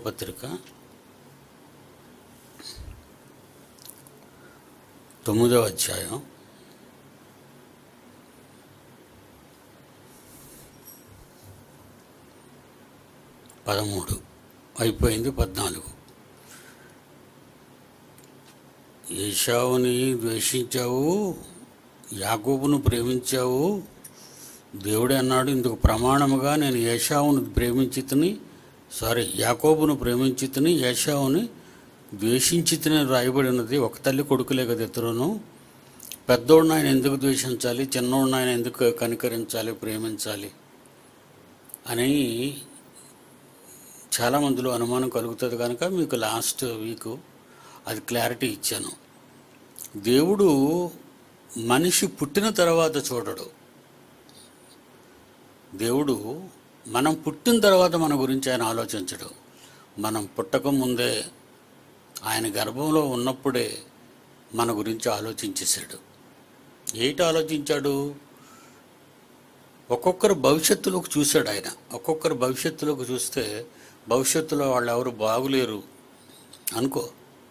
పత్రిక తొమ్మిదవ అధ్యాయం పదమూడు అయిపోయింది పద్నాలుగు ఏషావుని ద్వేషించావు యాకోబును ప్రేమించావు దేవుడే అన్నాడు ఇందుకు ప్రమాణముగా నేను ఏషావును ప్రేమించితిని సారీ యాకోబును ప్రేమించితిని ఏషావుని ద్వేషించితిని రాయబడి ఉన్నది ఒక తల్లి కొడుకులే కదా ఇద్దరును పెద్దోడిని ఆయన ఎందుకు ద్వేషించాలి చిన్నోడిని ఆయన ఎందుకు కనికరించాలి ప్రేమించాలి అని చాలా మందిలో అనుమానం కలుగుతుంది కనుక మీకు లాస్ట్ వీక్ అది క్లారిటీ ఇచ్చాను దేవుడు మనిషి పుట్టిన తర్వాత చూడడు దేవుడు మనం పుట్టిన తర్వాత మన గురించి ఆయన ఆలోచించడు మనం పుట్టక ముందే ఆయన గర్భంలో ఉన్నప్పుడే మన గురించి ఆలోచించేశాడు ఏంటి ఆలోచించాడు ఒక్కొక్కరు భవిష్యత్తులోకి చూశాడు ఆయన ఒక్కొక్కరు భవిష్యత్తులోకి చూస్తే భవిష్యత్తులో వాళ్ళు ఎవరు బాగులేరు అనుకో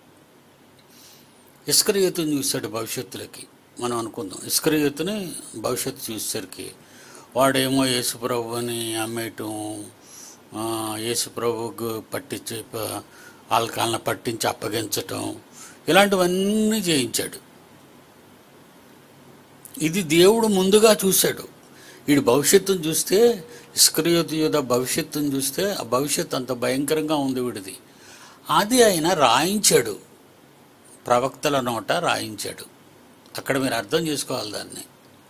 ఇస్కరియతుని చూశాడు భవిష్యత్తులకి మనం అనుకుందాం ఇస్కరియతుని భవిష్యత్తు చూసేసరికి వాడేమో యేసుప్రభుని అమ్మేయటం ఆ, యేసుప్రభుకు పట్టించి ప- ఆల్కాలను పట్టించి అప్పగించటం ఇలాంటివన్నీ చేయించాడు ఇది దేవుడు ముందుగా చూశాడు వీడి భవిష్యత్తును చూస్తే ఇస్క్రియోతు యోధ భవిష్యత్తును చూస్తే ఆ భవిష్యత్తు అంత భయంకరంగా ఉంది వీడిది అది ఆయన రాయించాడు ప్రవక్తల నోట రాయించాడు అక్కడ మీరు అర్థం చేసుకోవాలి దాన్ని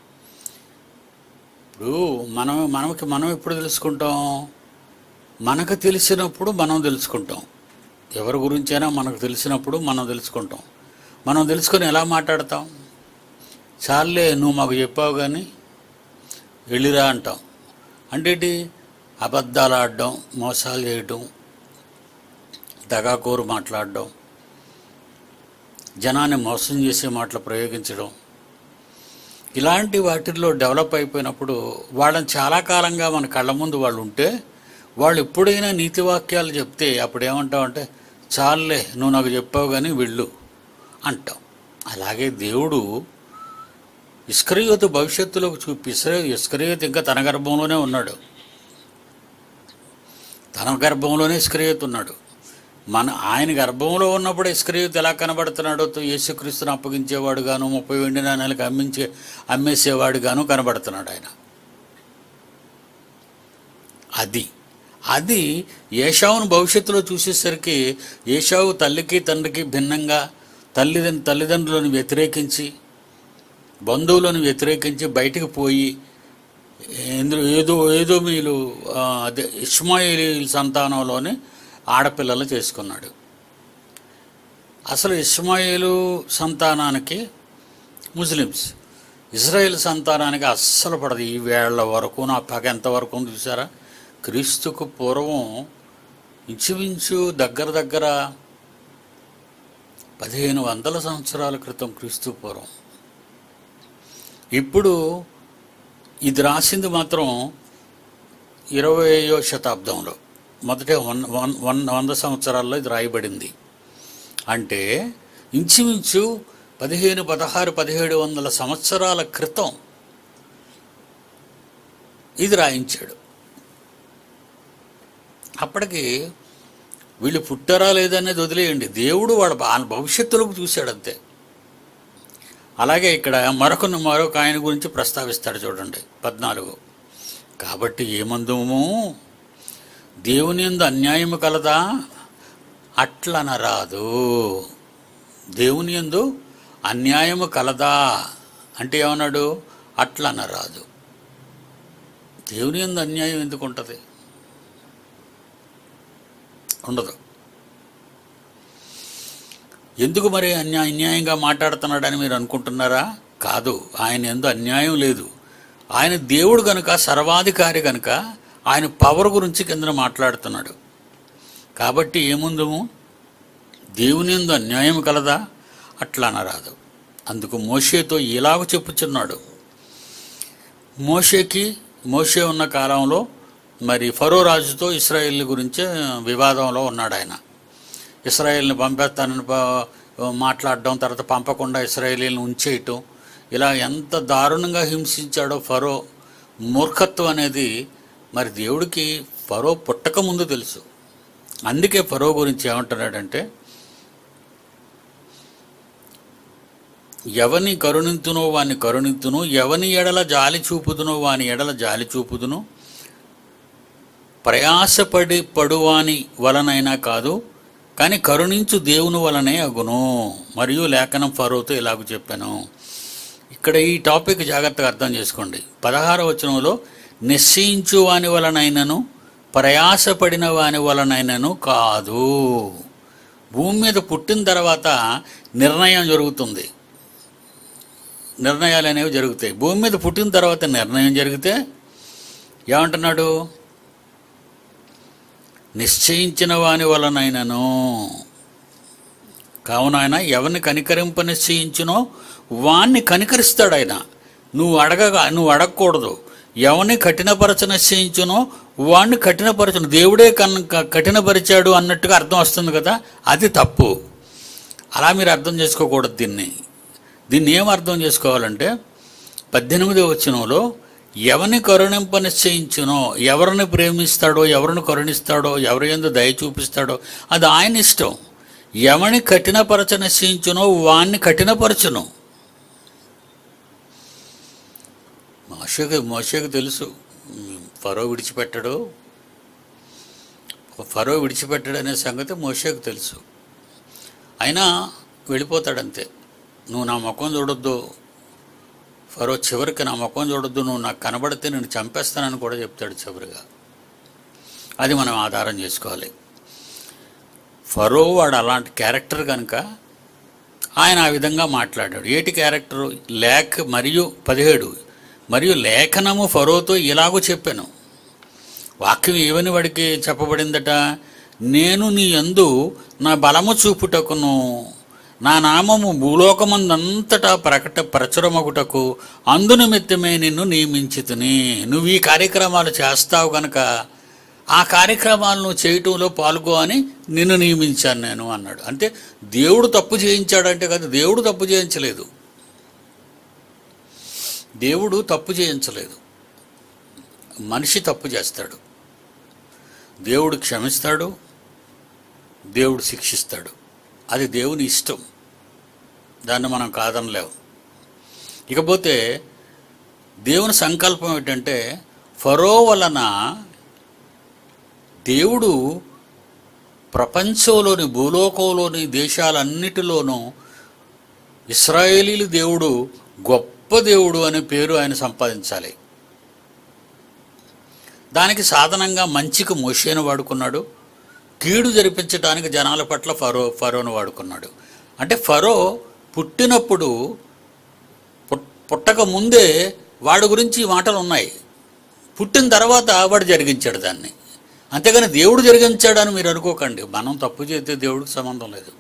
ఇప్పుడు మనం మనకి మనం ఎప్పుడు తెలుసుకుంటాం మనకు తెలిసినప్పుడు మనం తెలుసుకుంటాం ఎవరి గురించైనా మనకు తెలిసినప్పుడు మనం తెలుసుకుంటాం మనం తెలుసుకొని ఎలా మాట్లాడతాం చాలే నువ్వు మాకు చెప్పావు కానీ వెళ్ళిరా అంటాం అంటే ఏంటి అబద్ధాలు ఆడడం మోసాలు చేయడం దగాకోరు మాట్లాడడం జనాన్ని మోసం చేసే మాటలు ప్రయోగించడం ఇలాంటి వాటిల్లో డెవలప్ అయిపోయినప్పుడు వాళ్ళని చాలా కాలంగా మన కళ్ళ ముందు వాళ్ళు ఉంటే వాళ్ళు ఎప్పుడైనా నీతి వాక్యాలు చెప్తే అప్పుడు ఏమంటావు అంటే చాలులే నువ్వు నాకు చెప్పావు కానీ వెళ్ళు అంటాం అలాగే దేవుడు ఇస్కరియోతు భవిష్యత్తులోకి చూపి ఇస్ర ఇస్కరియోతు ఇంకా తన గర్భంలోనే ఉన్నాడు తన గర్భంలోనే ఇస్కరియోతు ఉన్నాడు మన ఆయన గర్భంలో ఉన్నప్పుడు ఇస్కరియోతు ఎలా కనబడుతున్నాడో తో యేసుక్రీస్తుని అప్పగించేవాడు గాను ముప్పై వెండి నాణ్యాలకు అమ్మించే అమ్మేసేవాడు గాను కనబడుతున్నాడు ఆయన అది అది ఏషావును భవిష్యత్తులో చూసేసరికి ఏషావు తల్లికి తండ్రికి భిన్నంగా తల్లిదండ్రు తల్లిదండ్రులను వ్యతిరేకించి బంధువులను వ్యతిరేకించి బయటికి పోయి ఇందులో ఏదో ఏదో మీరు ఆ, అదే ఇస్మాయిలీ సంతానంలోనే ఆడపిల్లలు చేసుకున్నాడు అసలు ఇస్మాయిలు సంతానానికి ముస్లిమ్స్ ఇజ్రాయెల్ సంతానానికి అస్సలు పడదు ఈ వేళ్ల వరకు నా పగ ఎంతవరకు ఉంది చూసారా క్రీస్తుకు పూర్వం ఇంచుమించు దగ్గర దగ్గర పదిహేను వందల సంవత్సరాల క్రితం క్రీస్తు పూర్వం ఇప్పుడు ఇది రాసింది మాత్రం ఇరవయో శతాబ్దంలో మొదట వన్ వన్ వన్ వంద సంవత్సరాల్లో ఇది రాయబడింది అంటే ఇంచుమించు పదిహేను పదహారు పదిహేడు వందల సంవత్సరాల క్రితం ఇది రాయించాడు అప్పటికి వీళ్ళు పుట్టారా లేదనేది వదిలేయండి దేవుడు వాడు వాళ్ళ భవిష్యత్తులోకి చూశాడు అంతే అలాగే ఇక్కడ మరొక మరొక ఆయన గురించి ప్రస్తావిస్తాడు చూడండి పద్నాలుగు కాబట్టి ఏమందుము దేవుని ఎందు అన్యాయము కలదా అట్లనరాదు దేవుని ఎందు అన్యాయము కలదా అంటే ఏమన్నాడు అట్లనరాదు దేవుని ఎందు అన్యాయం ఎందుకు ఉంటుంది ఉండదు ఎందుకు మరి అన్యా అన్యాయంగా మాట్లాడుతున్నాడని మీరు అనుకుంటున్నారా కాదు ఆయన ఎందు అన్యాయం లేదు ఆయన దేవుడు కనుక సర్వాధికారి కనుక ఆయన పవర్ గురించి కింద మాట్లాడుతున్నాడు కాబట్టి ఏముందము దేవుని ఎందు అన్యాయం కలదా అట్లా అనరాదు అందుకు మోషేతో ఇలాగ చెప్పుచున్నాడు మోషేకి మోషే ఉన్న కాలంలో మరి ఫరో రాజుతో ఇస్రాయేల్ గురించి వివాదంలో ఉన్నాడు ఆయన ఇస్రాయేల్ని పంపేస్తానని ప- మాట్లాడడం తర్వాత పంపకుండా ఇస్రాయేలీలను ఉంచేయటం ఇలా ఎంత దారుణంగా హింసించాడో ఫరో మూర్ఖత్వం అనేది మరి దేవుడికి ఫరో పుట్టక ముందు తెలుసు అందుకే ఫరో గురించి ఏమంటున్నాడంటే ఎవని కరుణింతునో వాని కరుణింతును ఎవని ఎడల జాలి చూపుదునో వాని ఎడల జాలి చూపుదును ప్రయాసపడి పడువాని వలనైనా కాదు కానీ కరుణించు దేవుని వలనే అగును మరియు లేఖనం ఫరోతో ఇలాగ చెప్పాను ఇక్కడ ఈ టాపిక్ జాగ్రత్తగా అర్థం చేసుకోండి పదహార వచనంలో నిశ్చయించు వాని వలనైనను ప్రయాసపడిన వాని వలనైనను కాదు భూమి మీద పుట్టిన తర్వాత నిర్ణయం జరుగుతుంది నిర్ణయాలు అనేవి జరుగుతాయి భూమి మీద పుట్టిన తర్వాత నిర్ణయం జరిగితే ఏమంటున్నాడు నిశ్చయించిన వాని వలనైనను కావున ఆయన ఎవరిని కనికరింప నిశ్చయించునో వాణ్ణి కనికరిస్తాడు ఆయన నువ్వు అడగగా నువ్వు అడగకూడదు ఎవరిని కఠినపరచ నిశ్చయించునో వాణ్ణి కఠినపరచను దేవుడే కన్ కఠినపరిచాడు అన్నట్టుగా అర్థం వస్తుంది కదా అది తప్పు అలా మీరు అర్థం చేసుకోకూడదు దీన్ని దీన్ని ఏం అర్థం చేసుకోవాలంటే పద్దెనిమిది వచనంలో ఎవరిని కరుణింప నిశ్చయించునో ఎవరిని ప్రేమిస్తాడో ఎవరిని కరుణిస్తాడో ఎవరి ఎందు దయ చూపిస్తాడో అది ఆయన ఇష్టం ఎవరిని కఠినపరచ నిశ్చయించునో వాణ్ణి కఠినపరచును మోషకు మోషకు తెలుసు ఫరో విడిచిపెట్టడు ఫరో విడిచిపెట్టడు అనే సంగతి మోషకు తెలుసు అయినా వెళ్ళిపోతాడంతే నువ్వు నా ముఖం చూడొద్దు ఫరో చివరికి నా ముఖం చూడొద్దు నువ్వు నాకు కనబడితే నేను చంపేస్తానని కూడా చెప్తాడు చివరిగా అది మనం ఆధారం చేసుకోవాలి ఫరో వాడు అలాంటి క్యారెక్టర్ కనుక ఆయన ఆ విధంగా మాట్లాడాడు ఏటి క్యారెక్టరు లేఖ మరియు పదిహేడు మరియు లేఖనము ఫరోతో ఇలాగూ చెప్పాను వాక్యం ఏమని వాడికి చెప్పబడిందట నేను నీ యందు నా బలము చూపుటకును నా నామము భూలోకమందంతటా ప్రకట ప్రచురమగుటకు అందు నిమిత్తమే నిన్ను నియమించితిని నువ్వు ఈ కార్యక్రమాలు చేస్తావు గనక ఆ కార్యక్రమాలను చేయటంలో పాల్గో అని నిన్ను నియమించాను నేను అన్నాడు అంటే దేవుడు తప్పు చేయించాడంటే కాదు దేవుడు తప్పు చేయించలేదు దేవుడు తప్పు చేయించలేదు మనిషి తప్పు చేస్తాడు దేవుడు క్షమిస్తాడు దేవుడు శిక్షిస్తాడు అది దేవుని ఇష్టం దాన్ని మనం కాదనలేము ఇకపోతే దేవుని సంకల్పం ఏంటంటే ఫరో వలన దేవుడు ప్రపంచంలోని భూలోకంలోని దేశాలన్నిటిలోనూ ఇస్రాయేలీలు దేవుడు గొప్ప దేవుడు అనే పేరు ఆయన సంపాదించాలి దానికి సాధనంగా మంచికి మోషేను వాడుకున్నాడు కీడు జరిపించడానికి జనాల పట్ల ఫరో ఫరోను వాడుకున్నాడు అంటే ఫరో పుట్టినప్పుడు పుట్- పుట్టక ముందే వాడి గురించి ఈ మాటలు ఉన్నాయి పుట్టిన తర్వాత వాడు జరిగించాడు దాన్ని అంతేగాని దేవుడు జరిగించాడని మీరు అనుకోకండి మనం తప్పు చేస్తే దేవుడికి సంబంధం లేదు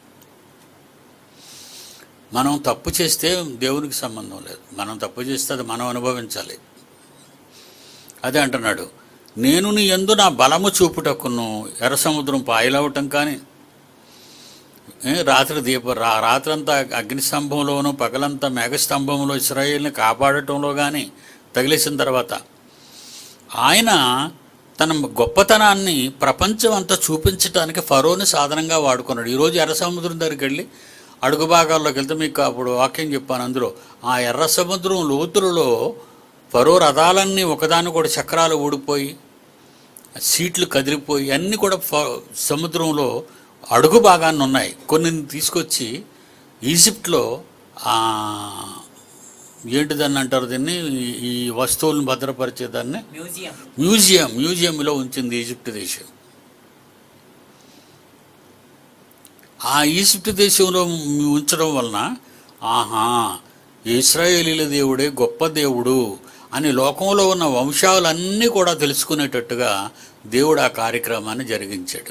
మనం తప్పు చేస్తే దేవునికి సంబంధం లేదు మనం తప్పు చేస్తే అది మనం అనుభవించాలి అదే అంటున్నాడు నేను నీ యందు నా బలము చూపుటకును ఎర్ర సముద్రం పాయలవటం కానీ ఏ, రాత్రి దీప రా రాత్రంతా అగ్నిస్తంభంలోను పగలంతా మేఘస్తంభంలో ఇస్రాయేల్ని కాపాడటంలో కానీ తగిలేసిన తర్వాత ఆయన తన గొప్పతనాన్ని ప్రపంచం అంతా చూపించడానికి ఫరోని సాధనంగా వాడుకున్నాడు ఈరోజు ఎర్ర సముద్రం దగ్గరికి వెళ్ళి అడుగు భాగాల్లోకి వెళ్తే మీకు అప్పుడు వాక్యం చెప్పాను అందులో ఆ ఎర్ర సముద్రం లోతులలో ఫరో రథాలన్నీ ఒకదాని కూడా చక్రాలు ఊడిపోయి సీట్లు కదిలిపోయి అన్నీ కూడా ఫ- సముద్రంలో అడుగు భాగాన్ని ఉన్నాయి కొన్ని తీసుకొచ్చి ఈజిప్ట్లో ఆ, ఏంటిదాన్ని అంటారు దీన్ని ఈ- ఈ వస్తువులను భద్రపరిచేదాన్ని మ్యూజియం మ్యూజియం మ్యూజియంలో ఉంచింది ఈజిప్ట్ దేశం ఆ ఈజిప్ట్ దేశంలో ఉంచడం వలన ఆహా ఇస్రాయేలీల దేవుడే గొప్ప దేవుడు అని లోకంలో ఉన్న వంశాలన్నీ కూడా తెలుసుకునేటట్టుగా దేవుడు ఆ కార్యక్రమాన్ని జరిగించాడు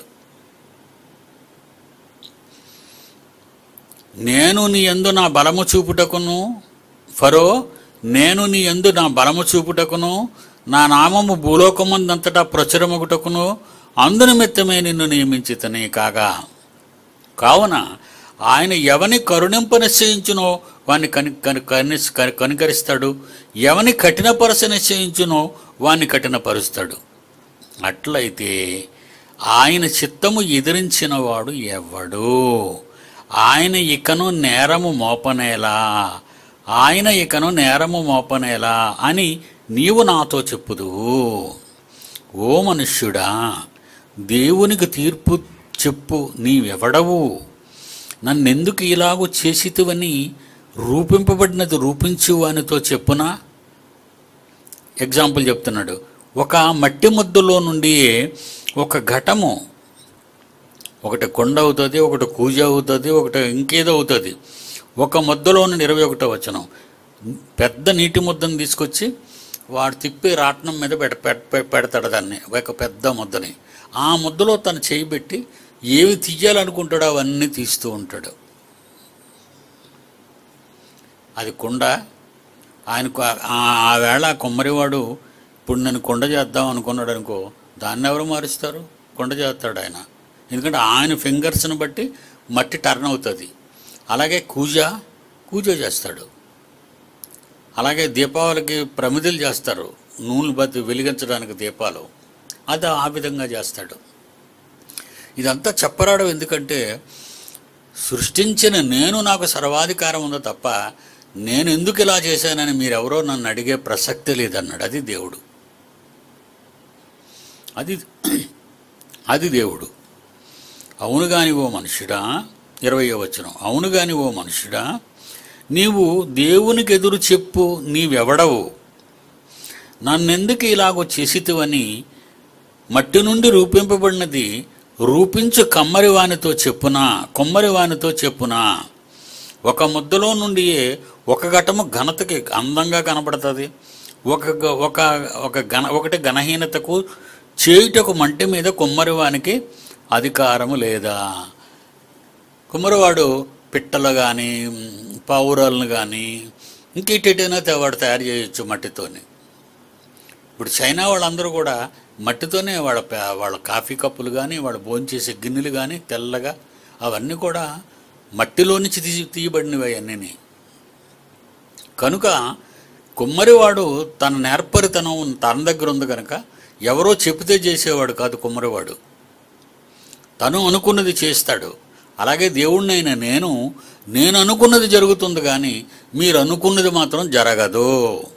నేను నీ యందు నా బలము చూపుటకును ఫరో నేను నీ యందు నా బలము చూపుటకును నా నామము భూలోకమందంతటా ప్రచురమగుటకును అందునిమిత్తమే నిన్ను నియమించితనే కాగా కావున ఆయన ఎవని కరుణింప నిశ్చయించునో వాన్ని కని కని కని కని- కనికరిస్తాడు ఎవని కఠినపరచ నిశ్చయించునో వాన్ని కఠినపరుస్తాడు అట్లయితే ఆయన చిత్తము ఎదిరించిన వాడు ఎవడు ఆయన ఇకను నేరము మోపనేలా ఆయన ఇకను నేరము మోపనేలా అని నీవు నాతో చెప్పుదు ఓ మనుష్యుడా దేవునికి తీర్పు చెప్పు నీవెవడవు నన్నెందుకు ఇలాగూ చేసితివని రూపింపబడినది రూపించు వానితో చెప్పునా ఎగ్జాంపుల్ చెప్తున్నాడు ఒక మట్టి ముద్దలో నుండి ఒక ఘటము ఒకటి కొండ అవుతుంది ఒకటి కూజ అవుతుంది ఒకటి ఇంకేదో అవుతుంది ఒక ముద్దలో నుండి ఇరవై ఒకటో వచనం పెద్ద నీటి ముద్దను తీసుకొచ్చి వాడు తిప్పి రాట్నం మీద పెడ పెడ- పె- పెడతాడు దాన్ని ఒక పెద్ద ముద్దని ఆ ముద్దలో తను చేయి పెట్టి ఏవి తీయాలనుకుంటాడో అవన్నీ తీస్తూ ఉంటాడు అది కుండ ఆయనకు ఆ- ఆ- ఆ వేళ ఆ కుమ్మరివాడు ఇప్పుడు నేను కొండ చేద్దాం అనుకున్నాడు అనుకో దాన్ని ఎవరు మారుస్తారు కొండ చేస్తాడు ఆయన ఎందుకంటే ఆయన ఫింగర్స్ని బట్టి మట్టి టర్న్ అవుతుంది అలాగే కూజ కూజ చేస్తాడు అలాగే దీపావళికి ప్రమిదలు చేస్తారు నూనె బతి వెలిగించడానికి దీపాలు అది ఆ విధంగా చేస్తాడు ఇదంతా చెప్పరాడం ఎందుకంటే సృష్టించిన నేను నాకు సర్వాధికారం ఉందో తప్ప నేను ఎందుకు ఇలా చేశానని మీరెవరో నన్ను అడిగే ప్రసక్తి లేదన్నాడు అది దేవుడు అది అది దేవుడు అవును కాని ఓ మనుషుడా ఇరవై వచనం అవును కాని ఓ మనుషుడా నీవు దేవునికి ఎదురు చెప్పు నీవెవడవు నన్నెందుకు ఇలాగో చేసితివని మట్టి నుండి రూపింపబడినది రూపించు కమ్మరివానితో చెప్పునా కొమ్మరివానితో చెప్పునా ఒక ముద్దలో నుండి ఒక ఘటము ఘనతకి అందంగా కనబడుతుంది ఒక గ- ఒక ఒక ఘన ఒకటి ఘనహీనతకు చేయుటకు మంటి మీద కుమ్మరివానికి అధికారము లేదా కుమ్మరివాడు పిట్టలు కానీ పావురాలను కానీ ఇంకేటైనా వాడు తయారు చేయొచ్చు మట్టితోని ఇప్పుడు చైనా వాళ్ళందరూ కూడా మట్టితోనే వాళ్ళ ప- వాళ్ళ కాఫీ కప్పులు కానీ వాళ్ళ భోంచేసే గిన్నెలు కానీ తెల్లగా అవన్నీ కూడా మట్టిలో నుంచి తీసి తీయబడినవి అవన్నీ కనుక కుమ్మరివాడు తన నేర్పరితనం తన దగ్గర ఉంది కనుక ఎవరో చెబితే చేసేవాడు కాదు కుమ్మరివాడు తను అనుకున్నది చేస్తాడు అలాగే దేవుణ్ణైన నేను నేను అనుకున్నది జరుగుతుంది కానీ మీరు అనుకున్నది మాత్రం జరగదు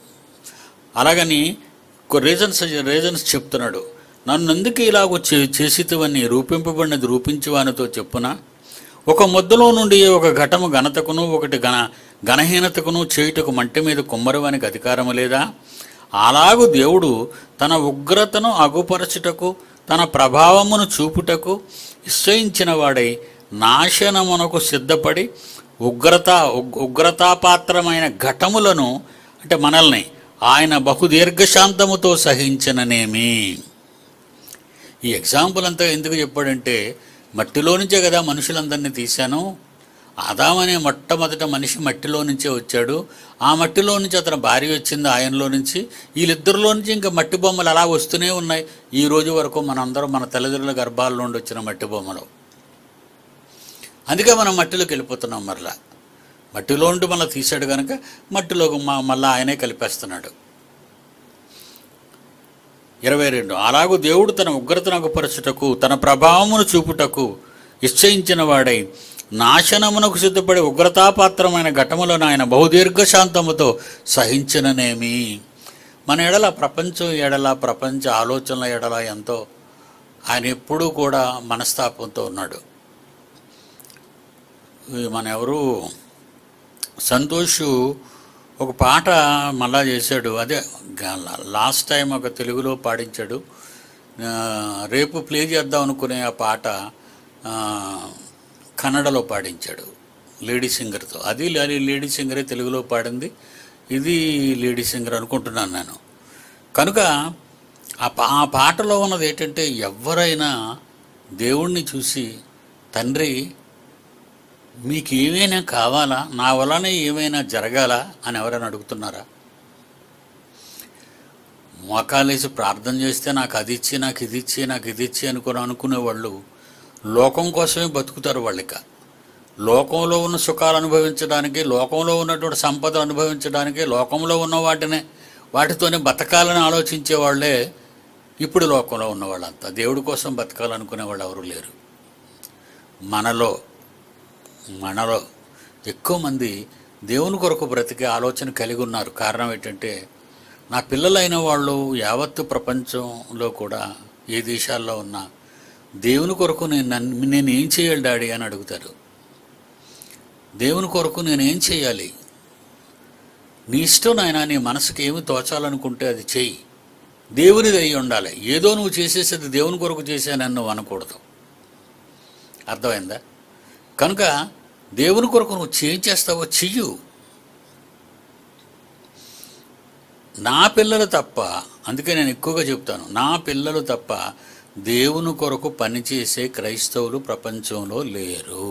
అలాగని రీజన్స్ రీజన్స్ చెప్తున్నాడు నన్ను ఎందుకు ఇలాగ చే చేసితివని రూపింపబడినది రూపించువానితో చెప్పున ఒక ముద్దలో నుండి ఒక ఘటము ఘనతకును ఒకటి ఘన ఘనహీనతకును చేయుటకు మంటి మీద కుమ్మరివానికి అధికారము లేదా అలాగు దేవుడు తన ఉగ్రతను అగుపరచుటకు తన ప్రభావమును చూపుటకు నిశ్చయించిన వాడై నాశనమునకు సిద్ధపడి ఉగ్రత ఉగ్- ఉగ్రతాపాత్రమైన ఘటములను అంటే మనల్ని ఆయన బహుదీర్ఘశాంతముతో సహించననేమి ఈ ఎగ్జాంపుల్ అంతా ఎందుకు చెప్పాడంటే మట్టిలో నుంచే కదా మనుషులందరినీ తీశాను ఆదాం అనే మొట్టమొదట మనిషి మట్టిలో నుంచే వచ్చాడు ఆ మట్టిలో నుంచి అతని భార్య వచ్చింది ఆయనలో నుంచి వీళ్ళిద్దరిలో నుంచి ఇంకా మట్టి బొమ్మలు అలా వస్తూనే ఉన్నాయి ఈ రోజు వరకు మనందరం మన తల్లిదండ్రుల గర్భాల నుండి వచ్చిన మట్టి బొమ్మలు అందుకే మనం మట్టిలోకి వెళ్ళిపోతున్నాం మరలా మట్టిలో ఉండి మళ్ళీ తీశాడు కనుక మట్టిలోకి మ- మళ్ళా ఆయనే కలిపేస్తున్నాడు ఇరవై రెండు అలాగూ దేవుడు తన ఉగ్రతను అగుపరచుటకు తన ప్రభావమును చూపుటకు నిశ్చయించిన వాడై నాశనమునకు సిద్ధపడి ఉగ్రతాపాత్రమైన ఘటములను ఆయన బహుదీర్ఘశాంతముతో సహించననేమి మన ఎడల ప్రపంచం ఎడల ప్రపంచ ఆలోచనల ఎడల ఎంతో ఆయన ఎప్పుడూ కూడా మనస్తాపంతో ఉన్నాడు ఈ మన ఎవరు సంతోష్ ఒక పాట మళ్ళా చేశాడు అదే గా- లాస్ట్ టైం ఒక తెలుగులో పాడించాడు ఆ, రేపు ప్లే చేద్దాం అనుకునే ఆ పాట ఆ, కన్నడలో పాడించాడు లేడీ సింగర్తో అది లే- లేడీ సింగరే తెలుగులో పాడింది ఇది లేడీ సింగర్ అనుకుంటున్నాను నేను కనుక ఆ పా ఆ పాటలో ఉన్నది ఏంటంటే ఎవరైనా దేవుణ్ణి చూసి తండ్రి మీకు ఏమైనా కావాలా నా వలన ఏమైనా జరగాలా అని ఎవరైనా అడుగుతున్నారా మోకాలేసి ప్రార్థన చేస్తే నాకు అది ఇచ్చి నాకు ఇది ఇచ్చి నాకు ఇది ఇచ్చి అనుకుని అనుకునే వాళ్ళు లోకం కోసమే బతుకుతారు వాళ్ళు ఇక లోకంలో ఉన్న సుఖాలు అనుభవించడానికి లోకంలో ఉన్నటువంటి సంపద అనుభవించడానికి లోకంలో ఉన్న వాటినే వాటితోనే బతకాలని ఆలోచించే వాళ్ళే ఇప్పుడు లోకంలో ఉన్న వాళ్ళంతా దేవుడి కోసం బతకాలనుకునే వాళ్ళు ఎవరు లేరు మనలో మనలో ఎక్కువ మంది దేవుని కొరకు బ్రతికే ఆలోచన కలిగి ఉన్నారు కారణం ఏంటంటే నా పిల్లలైన వాళ్ళు యావత్తు ప్రపంచంలో కూడా ఏ దేశాల్లో ఉన్నా దేవుని కొరకు నేను నన్ను నేను ఏం చేయాలి డాడీ అని అడుగుతారు దేవుని కొరకు నేను ఏం చేయాలి నీ ఇష్టం నాయన నీ మనసుకి ఏమి తోచాలనుకుంటే అది చెయ్యి దేవునిది అయి ఉండాలి ఏదో నువ్వు చేసేసేది దేవుని కొరకు చేశానని నువ్వు అనకూడదు అర్థమైందా కనుక దేవుని కొరకు నువ్వు చేం చేస్తావో చెయ్యు నా పిల్లలు తప్ప అందుకే నేను ఎక్కువగా చెప్తాను నా పిల్లలు తప్ప దేవుని కొరకు పనిచేసే క్రైస్తవులు ప్రపంచంలో లేరు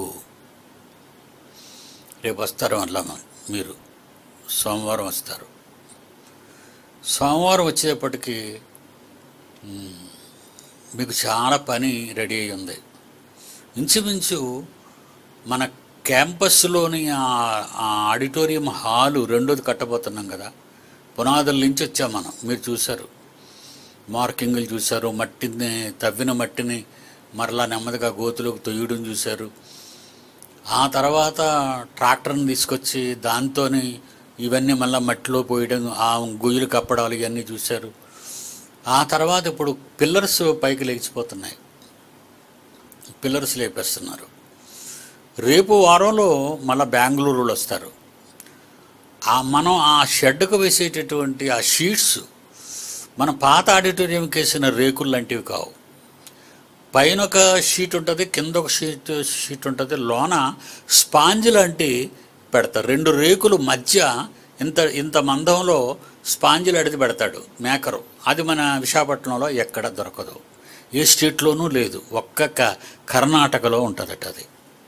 రేపు వస్తారు మళ్ళా మీరు సోమవారం వస్తారు సోమవారం వచ్చేటప్పటికి మ్, మీకు చాలా పని రెడీ అయి ఉంది ఇంచుమించు మన క్యాంపస్లోని ఆ- ఆ ఆడిటోరియం హాలు రెండోది కట్టబోతున్నాం కదా పునాదుల నుంచి వచ్చాం మనం మీరు చూశారు మార్కింగ్లు చూశారు మట్టిని తవ్విన మట్టిని మరలా నెమ్మదిగా గోతులోకి తొయ్యడం చూశారు ఆ తర్వాత ట్రాక్టర్ని తీసుకొచ్చి దాంతోని ఇవన్నీ మళ్ళీ మట్టిలో పోయడం ఆ గుయ్యలు కప్పడాలు ఇవన్నీ చూశారు ఆ తర్వాత ఇప్పుడు పిల్లర్స్ పైకి లేచిపోతున్నాయి పిల్లర్స్ లేపేస్తున్నారు రేపు వారంలో మళ్ళీ బెంగళూరు వాళ్ళు వస్తారు ఆ మనం ఆ షెడ్కు వేసేటటువంటి ఆ షీట్స్ మన పాత ఆడిటోరియంకి వేసిన రేకులు లాంటివి కావు పైన ఒక షీట్ ఉంటుంది కింద ఒక షీట్ షీట్ ఉంటుంది లోన స్పాంజ్ లాంటి పెడతారు రెండు రేకులు మధ్య ఇంత ఇంత మందంలో స్పాంజిల్ అడిగి పెడతాడు మేకరు అది మన విశాఖపట్నంలో ఎక్కడ దొరకదు ఏ స్టేట్లోనూ లేదు ఒక్క క- కర్ణాటకలో ఉంటుందట అది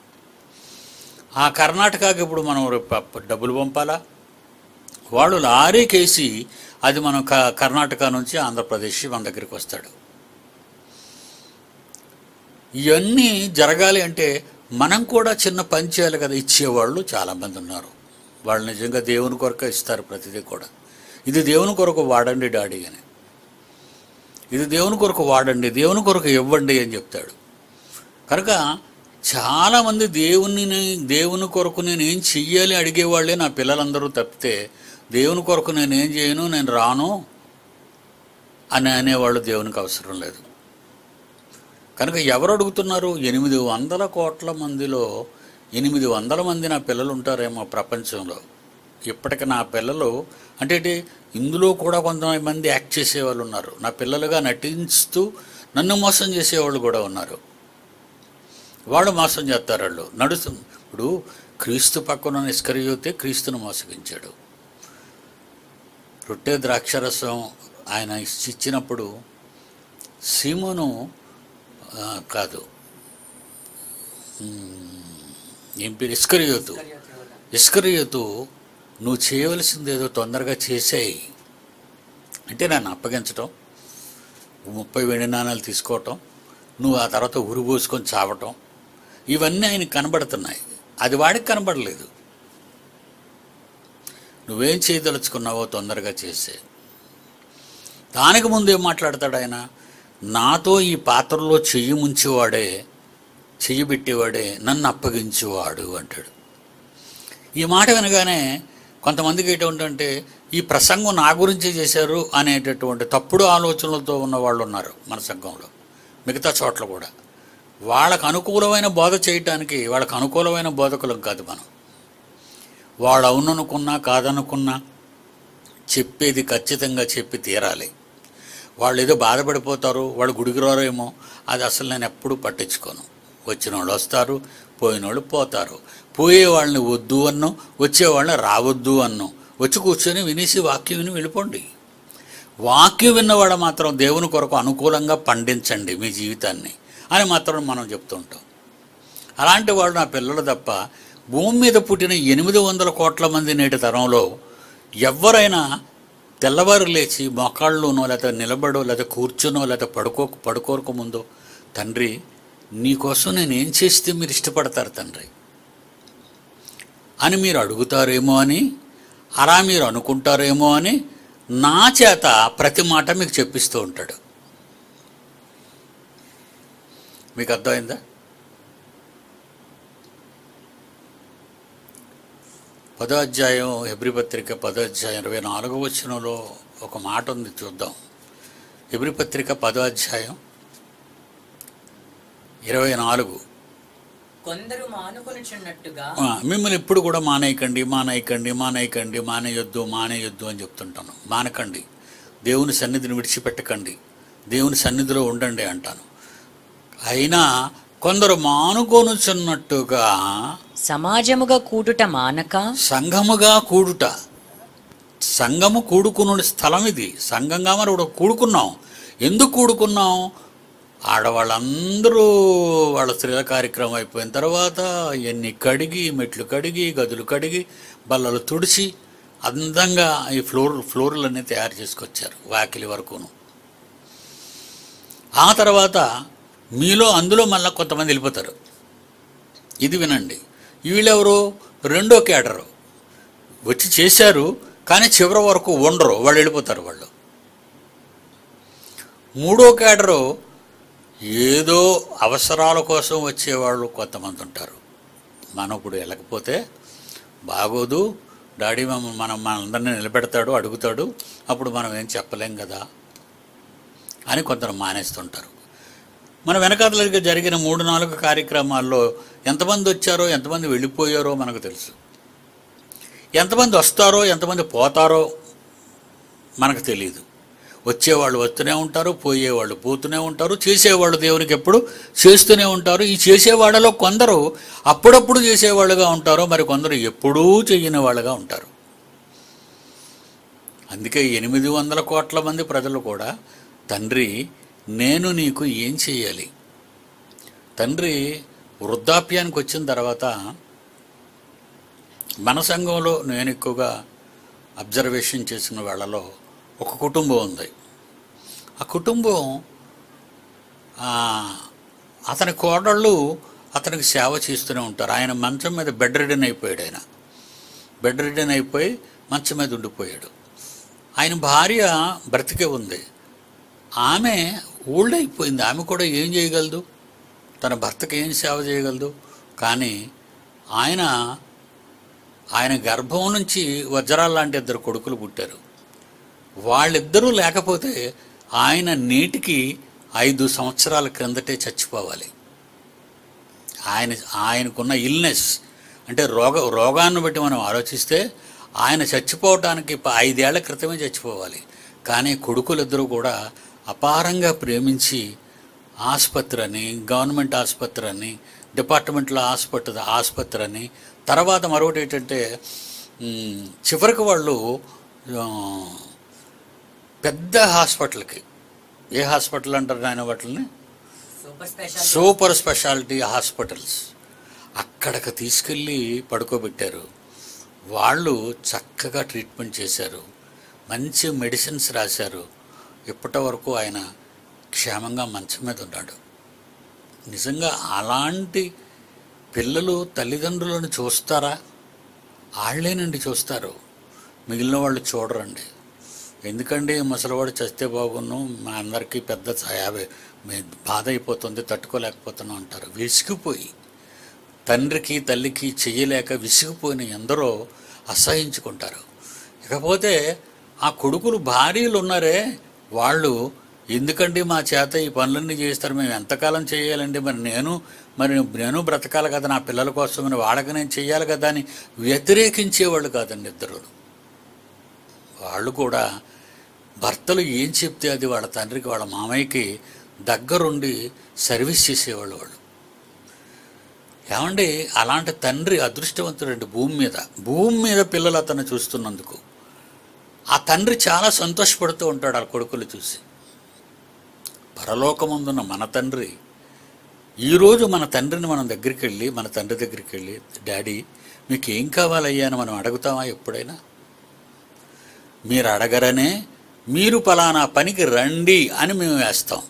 ఆ కర్ణాటకకి ఇప్పుడు మనం రేపు ప- డబ్బులు పంపాలా వాళ్ళు లారీకేసి అది మనం క కర్ణాటక నుంచి ఆంధ్రప్రదేశ్ మన దగ్గరికి వస్తాడు ఇవన్నీ జరగాలి అంటే మనం కూడా చిన్న పని చేయాలి కదా ఇచ్చేవాళ్ళు చాలామంది ఉన్నారు వాళ్ళు నిజంగా దేవుని కొరకు ఇస్తారు ప్రతిదీ కూడా ఇది దేవుని కొరకు వాడండి డాడీ అని ఇది దేవుని కొరకు వాడండి దేవుని కొరకు ఇవ్వండి అని చెప్తాడు కనుక చాలామంది దేవుని దేవుని కొరకు నేను ఏం చెయ్యాలి అడిగేవాళ్ళే నా పిల్లలందరూ తప్పితే దేవుని కొరకు నేను ఏం చేయను నేను రాను అని అనేవాళ్ళు దేవునికి అవసరం లేదు కనుక ఎవరు అడుగుతున్నారు ఎనిమిది వందల కోట్ల మందిలో ఎనిమిది వందల మంది నా పిల్లలు ఉంటారేమో ప్రపంచంలో ఇప్పటికి నా పిల్లలు అంటే ఏంటి, ఇందులో కూడా కొంతమంది యాక్ట్ చేసేవాళ్ళు ఉన్నారు నా పిల్లలుగా నటిస్తూ నన్ను మోసం చేసేవాళ్ళు కూడా ఉన్నారు వాళ్ళు మోసం చేస్తారు వాళ్ళు నడుస్తు ఇప్పుడు క్రీస్తు పక్కన నిష్కరియోతే క్రీస్తును మోసగించాడు రొట్టె ద్రాక్షరసం ఆయన ఇచ్చి- ఇచ్చినప్పుడు సీమోను ఆ, కాదు మ్, ఏం పేరు ఇస్కరియోతు ఇస్కరియోతు నువ్వు చేయవలసింది ఏదో తొందరగా చేసేయి అంటే నన్ను అప్పగించటం ముప్పై వెండి నాణాలు తీసుకోవటం నువ్వు ఆ తర్వాత ఉరి పోసుకొని చావటం ఇవన్నీ ఆయనకి కనబడుతున్నాయి అది వాడికి కనబడలేదు నువ్వేం చేయదలుచుకున్నావో తొందరగా చేసే దానికి ముందు ఏం మాట్లాడతాడు ఆయన నాతో ఈ పాత్రలో చెయ్యి ముంచేవాడే చెయ్యి పెట్టేవాడే నన్ను అప్పగించేవాడు అంటాడు ఈ మాట వినగానే కొంతమందికి ఏంటంటే ఈ ప్రసంగం నా గురించే చేశారు అనేటటువంటి తప్పుడు ఆలోచనలతో ఉన్న వాళ్ళు ఉన్నారు మన సంఘంలో మిగతా చోట్ల కూడా వాళ్ళకు అనుకూలమైన బోధ చేయటానికి వాళ్ళకు అనుకూలమైన బోధకులం కాదు మనం వాళ్ళు అవుననుకున్నా కాదనుకున్నా చెప్పేది ఖచ్చితంగా చెప్పి తీరాలి వాళ్ళు ఏదో బాధపడిపోతారు వాళ్ళు గుడికి రారేమో అది అసలు నేను ఎప్పుడూ పట్టించుకోను వచ్చిన వాళ్ళు వస్తారు పోయిన వాళ్ళు పోతారు పోయే వాళ్ళని వద్దు అన్ను వచ్చే వాళ్ళని రావద్దు అన్ను వచ్చి కూర్చొని వినేసి వాక్యం విని వెళ్ళిపోండి వాక్యం విన్నవాడు మాత్రం దేవుని కొరకు అనుకూలంగా పండించండి మీ జీవితాన్ని అని మాత్రం మనం చెప్తుంటాం అలాంటి వాళ్ళు నా పిల్లలు తప్ప భూమి మీద పుట్టిన ఎనిమిది వందల కోట్ల మంది నేటి తరంలో ఎవరైనా తెల్లవారు లేచి మోకాళ్ళలోనో లేకపోతే నిలబడో లేకపోతే కూర్చునో లేకపోతే పడుకో పడుకోక ముందో తండ్రి నీకోసం నేను ఏం చేస్తే మీరు ఇష్టపడతారు తండ్రి అని మీరు అడుగుతారేమో అని అలా మీరు అనుకుంటారేమో అని నా చేత ప్రతి మాట మీకు చెప్పిస్తూ ఉంటాడు మీకు అర్థమైందా పదో అధ్యాయం హెబ్రి పత్రిక పదో అధ్యాయం ఇరవై నాలుగో వచనంలో ఒక మాట ఉంది చూద్దాం హెబ్రి పత్రిక పదో అధ్యాయం ఇరవై నాలుగు కొందరు మానుకొనుచున్నట్టుగా ఆ, మిమ్మల్ని ఎప్పుడు కూడా మానేయకండి మానేయకండి మానేయకండి మానేయొద్దు మానేయొద్దు అని చెప్తుంటాను మానకండి దేవుని సన్నిధిని విడిచిపెట్టకండి దేవుని సన్నిధిలో ఉండండి అంటాను అయినా కొందరు మానుకొనుచున్నట్టుగా సమాజముగా కూడుట మానక సంఘముగా కూడుట సంఘము కూడుకున్న స్థలం ఇది సంఘంగా మనం ఇప్పుడు కూడుకున్నాం ఎందుకు కూడుకున్నాం ఆడవాళ్ళందరూ వాళ్ళ స్త్రీల కార్యక్రమం అయిపోయిన తర్వాత ఎన్ని కడిగి మెట్లు కడిగి గదులు కడిగి బల్లలు తుడిచి అందంగా ఈ ఫ్లోర్ ఫ్లోర్లన్నీ తయారు చేసుకొచ్చారు వాకిలి వరకును ఆ తర్వాత మీలో అందులో మళ్ళీ కొంతమంది వెళ్ళిపోతారు ఇది వినండి వీళ్ళెవరు రెండో కేటరు వచ్చి చేశారు కానీ చివరి వరకు ఉండరు వాళ్ళు వెళ్ళిపోతారు వాళ్ళు మూడో కేటరు ఏదో అవసరాల కోసం వచ్చేవాళ్ళు కొంతమంది ఉంటారు మనం ఇప్పుడు వెళ్ళకపోతే బాగోదు డాడీ మమ్మ మనం మనందరినీ నిలబెడతాడు అడుగుతాడు అప్పుడు మనం ఏం చెప్పలేం కదా అని కొందరు మానేస్తుంటారు మన వెనకాతలకి జరిగిన మూడు నాలుగు కార్యక్రమాల్లో ఎంతమంది వచ్చారో ఎంతమంది వెళ్ళిపోయారో మనకు తెలుసు ఎంతమంది వస్తారో ఎంతమంది పోతారో మనకు తెలియదు వచ్చేవాళ్ళు వస్తూనే ఉంటారు పోయేవాళ్ళు పోతూనే ఉంటారు చేసేవాళ్ళు దేవునికి ఎప్పుడు చేస్తూనే ఉంటారు ఈ చేసేవాళ్ళలో కొందరు అప్పుడప్పుడు చేసేవాళ్ళుగా ఉంటారు మరి కొందరు ఎప్పుడూ చేయని వాళ్ళుగా ఉంటారు అందుకే ఎనిమిది వందల కోట్ల మంది ప్రజలు కూడా తండ్రి నేను నీకు ఏం చేయాలి తండ్రి వృద్ధాప్యానికి వచ్చిన తర్వాత మన సంఘంలో నేను ఎక్కువగా అబ్జర్వేషన్ చేసిన వాళ్ళలో ఒక కుటుంబం ఉంది ఆ కుటుంబం ఆ, అతని కోడళ్ళు అతనికి సేవ చేస్తూనే ఉంటారు ఆయన మంచం మీద బెడ్ రిడన్ అయిపోయాడు ఆయన బెడ్ రిడన్ అయిపోయి మంచం మీద ఉండిపోయాడు ఆయన భార్య బ్రతికే ఉంది ఆమె ఓల్డ్ అయిపోయింది ఆమె కూడా ఏం చేయగలదు తన భర్తకి ఏం సేవ చేయగలదు కానీ ఆయన ఆయన గర్భం నుంచి వజ్రాల లాంటి ఇద్దరు కొడుకులు పుట్టారు వాళ్ళిద్దరూ లేకపోతే ఆయన నేటికి ఐదు సంవత్సరాల క్రిందటే చచ్చిపోవాలి ఆయన ఆయనకున్న ఇల్నెస్ అంటే రోగ రోగాన్ని బట్టి మనం ఆలోచిస్తే ఆయన చచ్చిపోవటానికి ప- ఐదేళ్ల క్రితమే చచ్చిపోవాలి కానీ కొడుకులిద్దరూ కూడా అపారంగా ప్రేమించి ఆసుపత్రి అని గవర్నమెంట్ ఆసుపత్రి అని డిపార్ట్మెంట్లో ఆసుపత్రి ఆసుపత్రి అని తర్వాత మరొకటి ఏంటంటే మ్, చివరికి వాళ్ళు ఆ, పెద్ద హాస్పిటల్కి ఏ హాస్పిటల్ అంటారు ఆయన వాటిని super special super speciality hospitals అక్కడికి తీసుకెళ్ళి పడుకోబెట్టారు వాళ్ళు చక్కగా ట్రీట్మెంట్ చేశారు మంచి మెడిసిన్స్ రాశారు ఇప్పటి వరకు ఆయన క్షేమంగా మంచం మీద ఉన్నాడు నిజంగా అలాంటి పిల్లలు తల్లిదండ్రులను చూస్తారా వాళ్ళేనండి చూస్తారు మిగిలిన వాళ్ళు చూడరండి ఎందుకండి ముసలివాడు చస్తే బాగున్ను మా అందరికీ పెద్ద యాభై మే- బాధ అయిపోతుంది తట్టుకోలేకపోతున్నాం అంటారు విసిగిపోయి తండ్రికి తల్లికి చెయ్యలేక విసిగిపోయిన ఎందరో అసహించుకుంటారు ఇకపోతే ఆ కొడుకులు భార్యలు ఉన్నారే వాళ్ళు ఎందుకండి మా చేత ఈ పనులన్నీ చేస్తారు మేము ఎంతకాలం చేయాలండి మరి నేను మరి నేను బ్రతకాలి కదా నా పిల్లల కోసం మరి వాళ్ళకి నేను చెయ్యాలి కదా అని వ్యతిరేకించేవాళ్ళు కాదండి ఇద్దరు వాళ్ళు కూడా భర్తలు ఏం చెప్తే అది వాళ్ళ తండ్రికి వాళ్ళ మామయ్యకి దగ్గరుండి సర్వీస్ చేసేవాళ్ళు వాళ్ళు ఏమండి అలాంటి తండ్రి అదృష్టవంతుడండి భూమి మీద భూమి మీద పిల్లలు అతను చూస్తున్నందుకు ఆ తండ్రి చాలా సంతోషపడుతూ ఉంటాడు ఆ కొడుకులు చూసి పరలోకమందున్న మన తండ్రి ఈరోజు మన తండ్రిని మనం దగ్గరికి వెళ్ళి మన తండ్రి దగ్గరికి వెళ్ళి డాడీ మీకు ఏం కావాలయ్యా అని మనం అడుగుతామా ఎప్పుడైనా మీరు అడగరనే మీరు పలానా పనికి రండి అని మేము వేస్తాం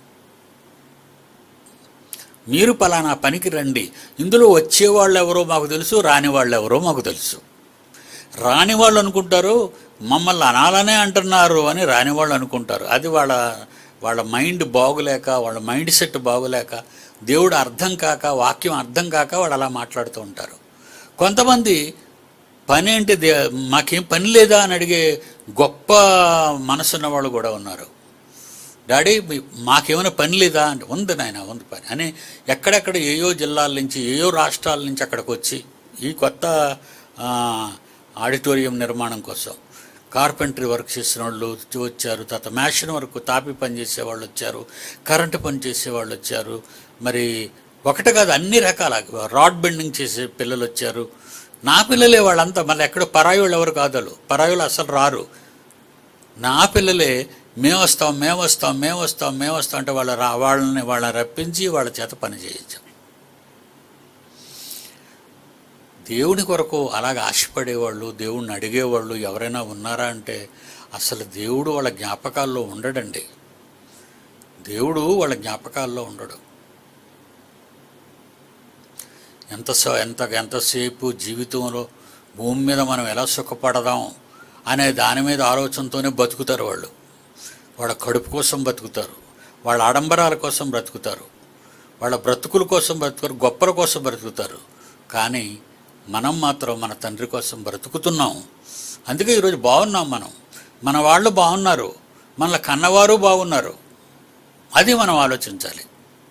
మీరు పలానా పనికి రండి ఇందులో వచ్చేవాళ్ళు ఎవరో మాకు తెలుసు రాని వాళ్ళు ఎవరో మాకు తెలుసు రాని వాళ్ళు అనుకుంటారు మమ్మల్ని అనాలనే అంటున్నారు అని రాని వాళ్ళు అనుకుంటారు అది వాళ్ళ వాళ్ళ మైండ్ బాగులేక వాళ్ళ మైండ్ సెట్ బాగులేక దేవుడు అర్థం కాక వాక్యం అర్థం కాక వాళ్ళు అలా మాట్లాడుతూ ఉంటారు కొంతమంది పని అంటే దే మాకేం పని లేదా అని అడిగే గొప్ప మనసున్న వాళ్ళు కూడా ఉన్నారు డాడీ మీ- మాకేమైనా పని లేదా అంటే ఉంది నాయన ఉంది పని అని ఎక్కడెక్కడ ఏయో జిల్లాల నుంచి ఏయో రాష్ట్రాల నుంచి అక్కడికి వచ్చి ఈ కొత్త ఆ, ఆడిటోరియం నిర్మాణం కోసం కార్పెంటరీ వర్క్ చేసిన వాళ్ళు వచ్చారు తర్వాత మ్యాషన్ వర్క్ తాపి పని చేసే వాళ్ళు వచ్చారు కరెంటు పని చేసే వాళ్ళు వచ్చారు మరి ఒకటి కాదు అన్ని రకాల రాడ్ బెండింగ్ చేసే పిల్లలు వచ్చారు నా పిల్లలే వాళ్ళంతా మళ్ళీ ఎక్కడ పరాయి వాళ్ళు ఎవరు కాదు పరాయి వాళ్ళు అసలు రారు నా పిల్లలే మేము వస్తాం మేము వస్తాం మేము వస్తాం మేము వస్తాం అంటే వాళ్ళ రా వాళ్ళని వాళ్ళని రప్పించి వాళ్ళ చేత పని చేయించాం దేవుని కొరకు అలాగ ఆశపడేవాళ్ళు దేవుణ్ణి అడిగేవాళ్ళు ఎవరైనా ఉన్నారా అంటే అసలు దేవుడు వాళ్ళ జ్ఞాపకాల్లో ఉండడండి దేవుడు వాళ్ళ జ్ఞాపకాల్లో ఉండడు ఎంత స- ఎంత ఎంతసేపు జీవితంలో భూమి మీద మనం ఎలా సుఖపడదాం అనే దాని మీద ఆలోచనతోనే బతుకుతారు వాళ్ళు వాళ్ళ కడుపు కోసం బతుకుతారు వాళ్ళ ఆడంబరాల కోసం బ్రతుకుతారు వాళ్ళ బ్రతుకుల కోసం బ్రతుకుతారు గొప్పల కోసం బ్రతుకుతారు కానీ మనం మాత్రం మన తండ్రి కోసం బ్రతుకుతున్నాం అందుకే ఈరోజు బాగున్నాం మనం మన వాళ్ళు బాగున్నారు మన కన్నవారు బాగున్నారు అది మనం ఆలోచించాలి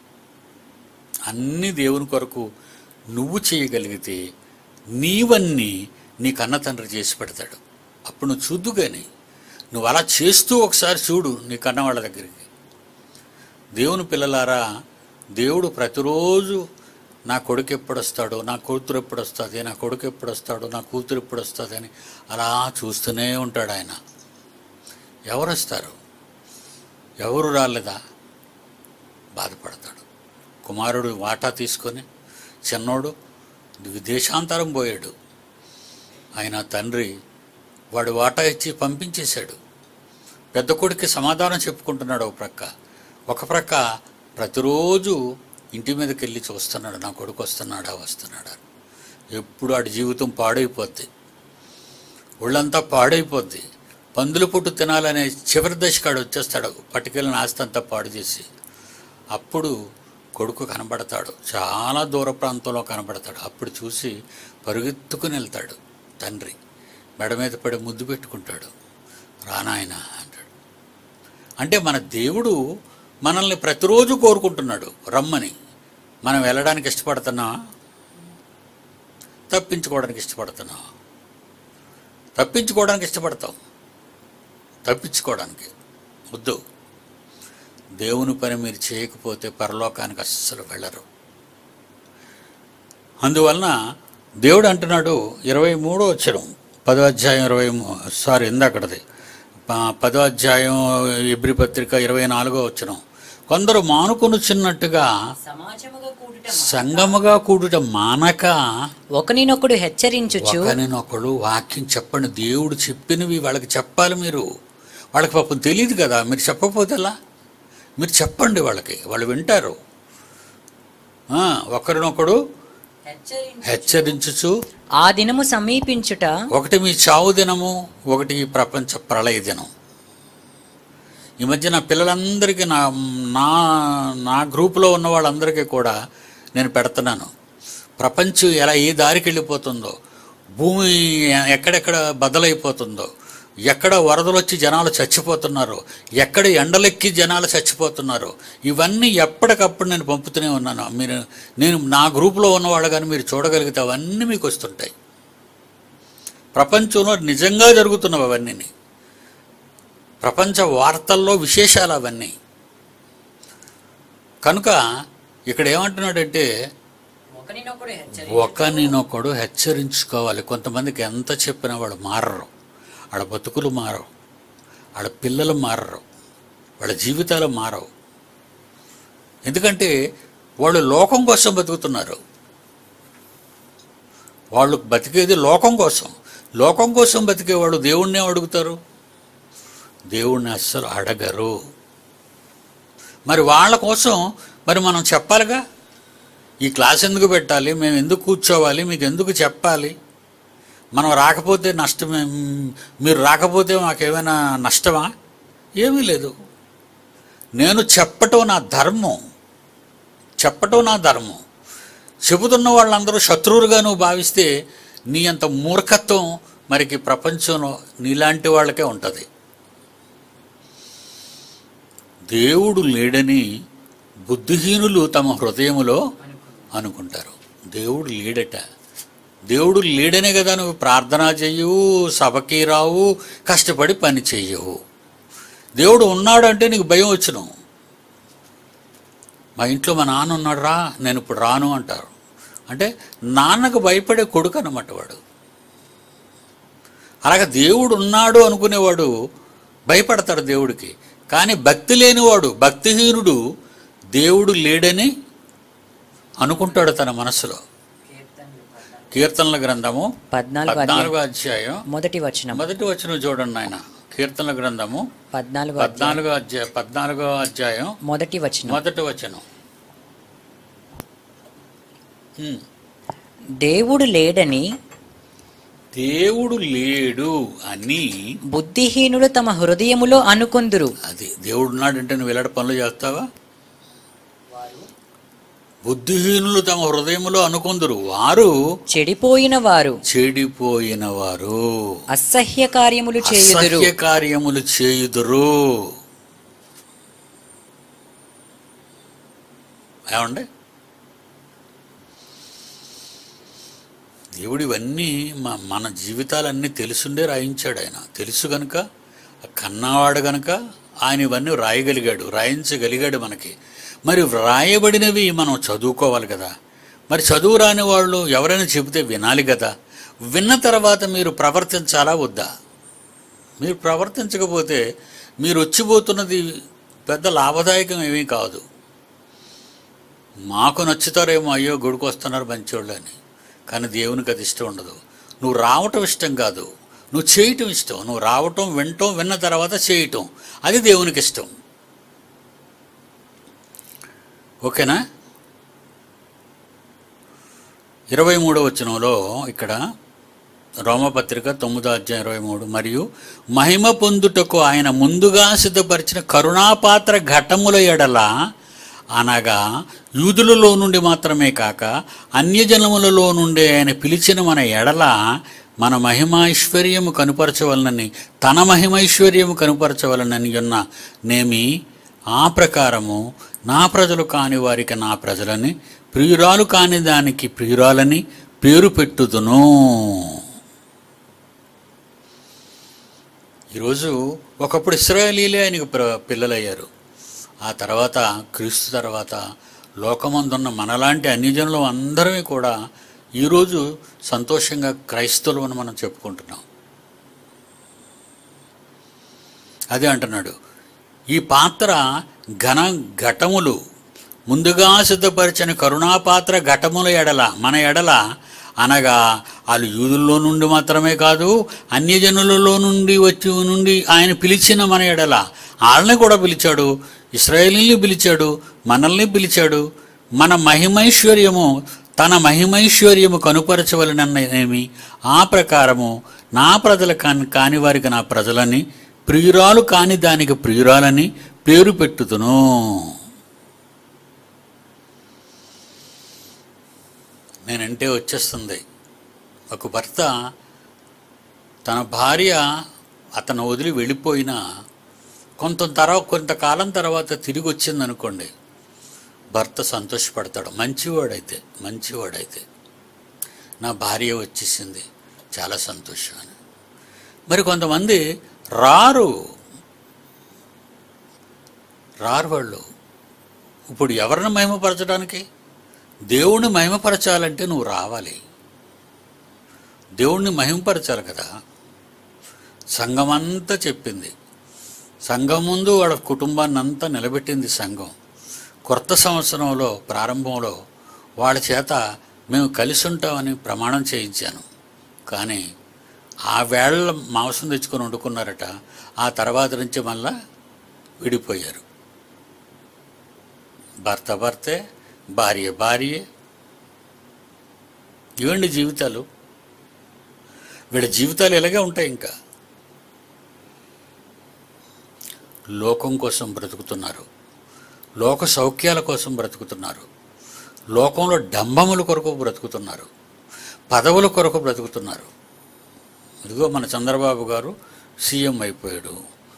అన్ని దేవుని కొరకు నువ్వు చేయగలిగితే నీవన్నీ నీ కన్న తండ్రి చేసి పెడతాడు అప్పుడు నువ్వు చూద్దు కానీ నువ్వు అలా చేస్తూ ఒకసారి చూడు నీ కన్న వాళ్ళ దగ్గరికి దేవుని పిల్లలారా దేవుడు ప్రతిరోజు నా కొడుకు ఎప్పుడు వస్తాడు నా కూతురు ఎప్పుడు వస్తుంది నా కొడుకు ఎప్పుడు వస్తాడు నా కూతురు ఎప్పుడు వస్తుంది అని అలా చూస్తూనే ఉంటాడు ఆయన ఎవరు వస్తారు ఎవరు రాలేదా బాధపడతాడు కుమారుడు వాటా తీసుకొని చిన్నోడు విదేశాంతరం పోయాడు ఆయన తండ్రి వాడు వాటా ఇచ్చి పంపించేశాడు పెద్ద కొడుక్కి సమాధానం చెప్పుకుంటున్నాడు ఒక ప్రక్క ఒక ప్రక్క ప్రతిరోజు ఇంటి మీదకి వెళ్ళి చూస్తున్నాడు నా కొడుకు వస్తున్నాడా వస్తున్నాడా అని. ఎప్పుడు ఆడి జీవితం పాడైపోద్ది ఒళ్ళంతా పాడైపోద్ది పందుల పుట్టు తినాలనే చివరి దశకాడు వచ్చేస్తాడు పట్టుకెళ్ళిన ఆస్తి అంతా పాడు చేసి అప్పుడు కొడుకు కనబడతాడు చాలా దూర ప్రాంతంలో కనబడతాడు అప్పుడు చూసి పరుగెత్తుకుని వెళ్తాడు తండ్రి మెడ మీద పడి ముద్దు పెట్టుకుంటాడు రానాయన అంటాడు అంటే మన దేవుడు మనల్ని ప్రతిరోజు కోరుకుంటున్నాడు రమ్మని మనం వెళ్ళడానికి ఇష్టపడుతున్నావా తప్పించుకోవడానికి ఇష్టపడుతున్నావా తప్పించుకోవడానికి ఇష్టపడతాం తప్పించుకోవడానికి వద్దు దేవుని పని మీరు చేయకపోతే పరలోకానికి అస్సలు వెళ్ళరు అందువలన దేవుడు అంటున్నాడు ఇరవై మూడో వచ్చరం పదో అధ్యాయం ఇరవై సారీ ఇందాకడది ప- పదో అధ్యాయం ఎబ్రి పత్రిక ఇరవై నాలుగో వచ్చరం కొందరు మానుకొనుచున్నట్టుగా సమాజముగా కూడుట సంగముగా కూడుట మానక ఒకనినొకడు హెచ్చరించుచు ఒకరినొకడు వాక్యం చెప్పండి దేవుడు చెప్పినవి వాళ్ళకి చెప్పాలి మీరు వాళ్ళకి పాపం తెలియదు కదా మీరు చెప్పకపోతే ఎలా మీరు చెప్పండి వాళ్ళకి వాళ్ళు వింటారు ఆ, ఒకరినొకడు హెచ్చరించుచు ఆ దినము సమీపించుట ఒకటి మీ చావు దినము ఒకటి ఈ ప్రపంచ ప్రళయ దినం ఈ మధ్య నా పిల్లలందరికీ నా నా నా గ్రూపులో ఉన్న వాళ్ళందరికీ కూడా నేను పెడుతున్నాను ప్రపంచం ఎలా ఏ దారికి వెళ్ళిపోతుందో భూమి ఎక్కడెక్కడ బదలైపోతుందో ఎక్కడ వరదలు వచ్చి జనాలు చచ్చిపోతున్నారో ఎక్కడ ఎండలెక్కి జనాలు చచ్చిపోతున్నారో ఇవన్నీ ఎప్పటికప్పుడు నేను పంపుతూనే ఉన్నాను మీరు నేను నా గ్రూపులో ఉన్నవాళ్ళు కానీ మీరు చూడగలిగితే అవన్నీ మీకు వస్తుంటాయి ప్రపంచంలో నిజంగా జరుగుతున్నవి అవన్నీ ప్రపంచ వార్తల్లో విశేషాలు అవన్నీ కనుక ఇక్కడ ఏమంటున్నాడంటే ఒకనినొకడు ఒకరినొకడు హెచ్చరించుకోవాలి కొంతమందికి ఎంత చెప్పినా వాళ్ళు మారరు వాళ్ళ బతుకులు మారవు వాళ్ళ పిల్లలు మారరు వాళ్ళ జీవితాలు మారవు ఎందుకంటే వాళ్ళు లోకం కోసం బతుకుతున్నారు వాళ్ళు బతికేది లోకం కోసం లోకం కోసం బతికేవాళ్ళు దేవుణ్ణే అడుగుతారు దేవుణ్ణి అస్సలు అడగరు మరి వాళ్ళ కోసం మరి మనం చెప్పాలిగా ఈ క్లాస్ ఎందుకు పెట్టాలి మేము ఎందుకు కూర్చోవాలి మీకు ఎందుకు చెప్పాలి మనం రాకపోతే నష్టమే మీరు రాకపోతే మాకేమైనా నష్టమా ఏమీ లేదు నేను చెప్పటం నా ధర్మం చెప్పటం నా ధర్మం చెబుతున్న వాళ్ళందరూ శత్రువులుగా నువ్వు భావిస్తే నీ అంత మూర్ఖత్వం మరికి ప్రపంచంలో నీలాంటి వాళ్ళకే ఉంటుంది దేవుడు లేడని బుద్ధిహీనులు తమ హృదయములో అనుకుంటారు దేవుడు లేడట దేవుడు లేడనే కదా నువ్వు ప్రార్థన చెయ్యవు సభకి రావు కష్టపడి పని చెయ్యవు దేవుడు ఉన్నాడు అంటే నీకు భయం వచ్చును మా ఇంట్లో మా నాన్న ఉన్నాడు రా నేను ఇప్పుడు రాను అంటారు అంటే నాన్నకు భయపడే కొడుకు అన్నమాట వాడు అలాగే దేవుడు ఉన్నాడు అనుకునేవాడు భయపడతాడు దేవుడికి కానీ భక్తి లేనివాడు భక్తిహీనుడు దేవుడు లేడని అనుకుంటాడు తన మనసులో కీర్తనల గ్రంథము పద్నాలుగు అధ్యాయం పద్నాలుగో అధ్యాయం మొదటి వచనం మొదటి వచ్చిన చూడండి ఆయన కీర్తనల గ్రంథము పద్నాలుగు అధ్యాయం పద్నాలుగో అధ్యాయం పద్నాలుగో అధ్యాయం మొదటి వచనం మొదటి వచనం హ్మ్. దేవుడు లేడని దేవుడు లేడు అని బుద్ధిహీనులు తమ హృదయములో అనుకొందురు అది దేవుడు ఉన్నాడంటే నువ్వు ఇలాంటి పనులు చేస్తావా బుద్ధిహీనులు తమ హృదయములో అనుకుందరు వారు చెడిపోయిన వారు చెడిపోయిన వారు అసహ్య కార్యములు చేయుదురు అసహ్య కార్యములు చేయుదురు ఏమండి దేవుడు ఇవన్నీ మా మన జీవితాలన్నీ తెలుసుండే రాయించాడు ఆయన తెలుసు గనుక కన్నవాడు గనుక ఆయన ఇవన్నీ రాయగలిగాడు రాయించగలిగాడు మనకి మరి వ్రాయబడినవి మనం చదువుకోవాలి కదా మరి చదువు రాని వాళ్ళు ఎవరైనా చెబితే వినాలి కదా విన్న తర్వాత మీరు ప్రవర్తించాలా వద్దా మీరు ప్రవర్తించకపోతే మీరు వచ్చిపోతున్నది పెద్ద లాభదాయకం ఏమీ కాదు మాకు నచ్చుతారేమో అయ్యో గుడికి వస్తున్నారు మంచోళ్ళు అని కానీ దేవునికి అది ఇష్టం ఉండదు నువ్వు రావటం ఇష్టం కాదు నువ్వు చేయటం ఇష్టం నువ్వు రావటం వినటం విన్న తర్వాత చేయటం అది దేవునికి ఇష్టం ఓకేనా ఇరవై మూడవ వచనంలో ఇక్కడ రోమపత్రిక తొమ్మిదో అధ్యాయం ఇరవై మూడు మరియు మహిమ పొందుటకు ఆయన ముందుగా సిద్ధపరిచిన కరుణాపాత్ర ఘటముల ఎడల అనగా యూదులలో నుండి మాత్రమే కాక అన్యజనములలో నుండి ఆయన పిలిచిన మన ఎడల మన మహిమైశ్వర్యము కనుపరచవలనని తన మహిమైశ్వర్యము కనుపరచవలనని ఉన్న నేమి ఆ ప్రకారము నా ప్రజలు కాని వారికి నా ప్రజలని ప్రియురాలు కాని దానికి ప్రియురాలని పేరు పెట్టుదును ఈరోజు ఒకప్పుడు ఇస్రాయలీలే ఆయనకు ప్ర పిల్లలయ్యారు ఆ తర్వాత క్రీస్తు తర్వాత లోకమందున్న మనలాంటి అన్యజనులు అందరమే కూడా ఈరోజు సంతోషంగా క్రైస్తవులు అని మనం చెప్పుకుంటున్నాం అదే అంటున్నాడు ఈ పాత్ర ఘన ఘటములు ముందుగా సిద్ధపరిచిన కరుణాపాత్ర ఘటముల ఎడల మన ఎడల అనగా వాళ్ళు యూదుల్లో నుండి మాత్రమే కాదు అన్యజనులలో నుండి వచ్చి నుండి ఆయన పిలిచిన మన ఎడల వాళ్ళని కూడా పిలిచాడు ఇస్రాయేలీని పిలిచాడు మనల్ని పిలిచాడు మన మహిమైశ్వర్యము తన మహిమైశ్వర్యము కనుపరచవలననేమి ఆ ప్రకారము నా ప్రజల కాని కాని వారికి నా ప్రజలని ప్రియురాలు కాని దానికి ప్రియురాలని పేరు పెట్టుతును నేనంటే వచ్చేస్తుంది ఒక భర్త తన భార్య అతను వదిలి వెళ్ళిపోయినా కొంత తర్వాత కొంతకాలం తర్వాత తిరిగి వచ్చిందనుకోండి భర్త సంతోషపడతాడు మంచివాడైతే మంచివాడైతే నా భార్య వచ్చేసింది చాలా సంతోషం అని మరి కొంతమంది రారు రారు వాళ్ళు ఇప్పుడు ఎవరిని మహిమపరచడానికి దేవుణ్ణి మహిమపరచాలంటే నువ్వు రావాలి దేవుణ్ణి మహిమపరచాలి కదా సంఘమంతా చెప్పింది సంఘం ముందు వాళ్ళ కుటుంబాన్ని అంతా నిలబెట్టింది సంఘం కొత్త సంవత్సరంలో ప్రారంభంలో వాళ్ళ చేత మేము కలిసి ఉంటామని ప్రమాణం చేయించాను కానీ ఆ వేళ మాంసం తెచ్చుకొని వండుకున్నారట ఆ తర్వాత నుంచి మళ్ళా విడిపోయారు భర్త భర్తే భార్య భార్యే ఇవండి జీవితాలు వీళ్ళ జీవితాలు ఇలాగే ఉంటాయి ఇంకా లోకం కోసం బ్రతుకుతున్నారు లోక సౌఖ్యాల కోసం బ్రతుకుతున్నారు లోకంలో డంబముల కొరకు బ్రతుకుతున్నారు పదవుల కొరకు బ్రతుకుతున్నారు ఇదిగో మన చంద్రబాబు గారు సీఎం అయిపోయాడు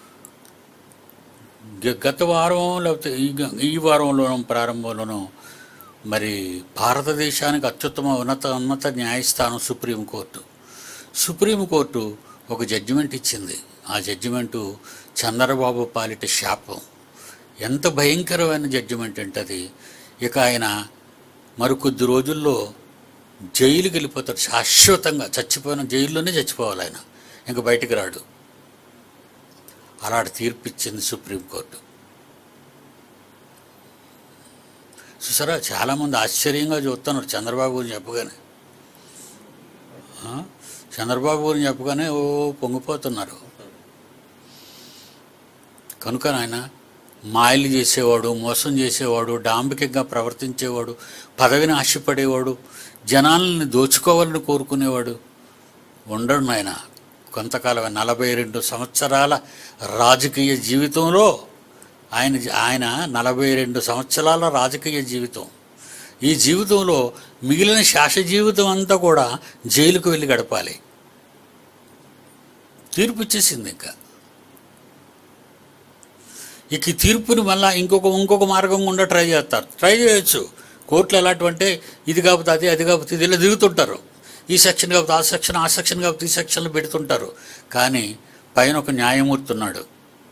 గ- గత వారం లేకపోతే ఈ గ- ఈ వారంలోనూ ప్రారంభంలోనూ మరి భారతదేశానికి అత్యుత్తమ ఉన్నత ఉన్నత న్యాయస్థానం సుప్రీంకోర్టు సుప్రీంకోర్టు ఒక జడ్జిమెంట్ ఇచ్చింది ఆ జడ్జిమెంటు చంద్రబాబు పాలిట శాపం ఎంత భయంకరమైన జడ్జిమెంట్ అంటే అది ఇక ఆయన మరికొద్ది రోజుల్లో జైలుకి వెళ్ళిపోతాడు శాశ్వతంగా చచ్చిపోయిన జైల్లోనే చచ్చిపోవాలి ఆయన ఇంక బయటికి రాడు అలాంటి తీర్పు ఇచ్చింది సుప్రీంకోర్టు చూసారా చాలామంది ఆశ్చర్యంగా చూస్తున్నారు చంద్రబాబు గురించి చెప్పగానే ఆ? చంద్రబాబు గురించి చెప్పగానే ఓ పొంగిపోతున్నారు కనుక నాయన మాయలు చేసేవాడు మోసం చేసేవాడు డాంబికంగా ప్రవర్తించేవాడు పదవిని ఆశపడేవాడు జనాలని దోచుకోవాలని కోరుకునేవాడు ఉండడు నాయన కొంతకాలం నలభై రెండు సంవత్సరాల రాజకీయ జీవితంలో ఆయన ఆయన నలభై రెండు సంవత్సరాల రాజకీయ జీవితం ఈ జీవితంలో మిగిలిన శాస జీవితం అంతా కూడా జైలుకు వెళ్ళి గడపాలి తీర్పు ఇచ్చేసింది ఇంకా ఇక ఈ తీర్పుని మళ్ళీ ఇంకొక ఇంకొక మార్గం గుండా ట్రై చేస్తారు ట్రై చేయొచ్చు కోర్టులు ఎలాంటివంటే ఇది కాకపోతే అది అది కాకపోతే ఇది ఇలా దిగుతుంటారు ఈ సెక్షన్ కాకపోతే ఆ సెక్షన్ ఆ సెక్షన్ కాకపోతే ఈ సెక్షన్లు పెడుతుంటారు కానీ పైన ఒక న్యాయమూర్తి ఉన్నాడు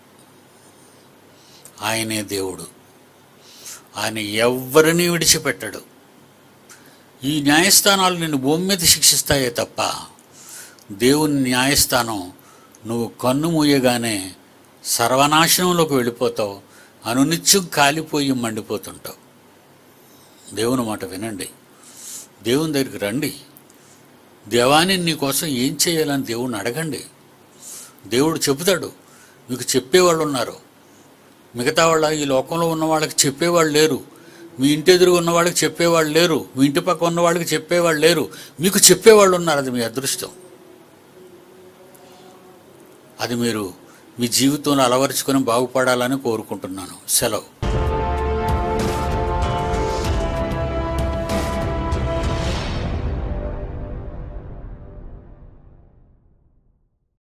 ఆయనే దేవుడు ఆయన ఎవ్వరిని విడిచిపెట్టడు ఈ న్యాయస్థానాలు నిన్ను భూమి మీద శిక్షిస్తాయే తప్ప దేవుని న్యాయస్థానం నువ్వు కన్ను మూయగానే సర్వనాశనంలోకి వెళ్ళిపోతావు అనునిత్యం కాలిపోయి మండిపోతుంటావు దేవుని మాట వినండి దేవుని దగ్గరికి రండి దేవాన్ని నీ కోసం ఏం చేయాలని దేవుణ్ణి అడగండి దేవుడు చెబుతాడు మీకు చెప్పేవాళ్ళు ఉన్నారు మిగతా వాళ్ళ ఈ లోకంలో ఉన్న వాళ్ళకి చెప్పేవాళ్ళు లేరు మీ ఇంటి ఎదురుగా ఉన్న వాళ్ళకి చెప్పేవాళ్ళు లేరు మీ ఇంటి పక్క ఉన్న వాళ్ళకి చెప్పేవాళ్ళు లేరు మీకు చెప్పేవాళ్ళు ఉన్నారు అది మీ అదృష్టం అది మీరు మీ జీవితంలో అలవరుచుకొని బాగుపడాలని కోరుకుంటున్నాను సెలవు